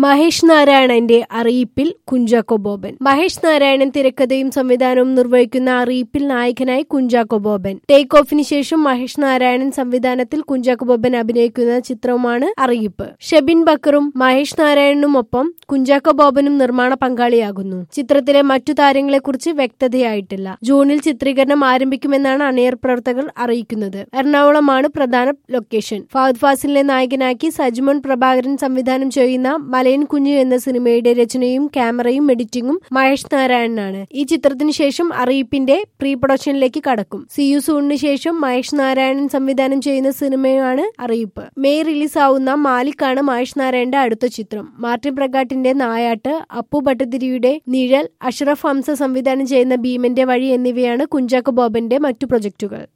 മഹേഷ് നാരായണന്റെ അറിയിപ്പിൽ കുഞ്ചാക്കോ ബോബൻ മഹേഷ് നാരായണൻ തിരക്കഥയും സംവിധാനവും നിർവഹിക്കുന്ന അറിയിപ്പിൽ നായകനായി കുഞ്ചാക്കോ ബോബൻ ടേക്ക് ഓഫിന് ശേഷം മഹേഷ് നാരായണൻ സംവിധാനത്തിൽ കുഞ്ചാക്കോ ബോബൻ അഭിനയിക്കുന്ന ചിത്രവുമാണ് അറിയിപ്പ് ഷെബിൻ ബക്കറും മഹേഷ് നാരായണനുമൊപ്പം കുഞ്ചാക്കോ ബോബനും നിർമ്മാണ പങ്കാളിയാകുന്നു ചിത്രത്തിലെ മറ്റു താരങ്ങളെക്കുറിച്ച് വ്യക്തതയായിട്ടില്ല ജൂണിൽ ചിത്രീകരണം ആരംഭിക്കുമെന്നാണ് അണിയർ പ്രവർത്തകർ അറിയിക്കുന്നത് എറണാകുളമാണ് പ്രധാന ലൊക്കേഷൻ ഫഹദ് ഫാസിലിനെ നായകനാക്കി സജ്മോൻ പ്രഭാകരൻ സംവിധാനം ചെയ്യുന്ന മലയൻ കുഞ്ഞു എന്ന സിനിമയുടെ രചനയും ക്യാമറയും എഡിറ്റിംഗും മഹേഷ് നാരായണനാണ് ഈ ചിത്രത്തിന് ശേഷം അറിയിപ്പിന്റെ പ്രീ പ്രൊഡക്ഷനിലേക്ക് കടക്കും സിയു സൂണിന് ശേഷം മഹേഷ് നാരായണൻ സംവിധാനം ചെയ്യുന്ന സിനിമയാണ് അറിയിപ്പ് മെയ് റിലീസാവുന്ന മാലിക്കാണ് മഹേഷ് നാരായണന്റെ അടുത്ത ചിത്രം മാർട്ടിൻ പ്രകാട്ടിന്റെ നായാട്ട് അപ്പു ഭട്ടതിരിയുടെ നിഴൽ അഷ്റഫ് ഹംസ സംവിധാനം ചെയ്യുന്ന ഭീമന്റെ വഴി എന്നിവയാണ് കുഞ്ചാക്കോ ബോബന്റെ മറ്റു പ്രൊജക്ടുകൾ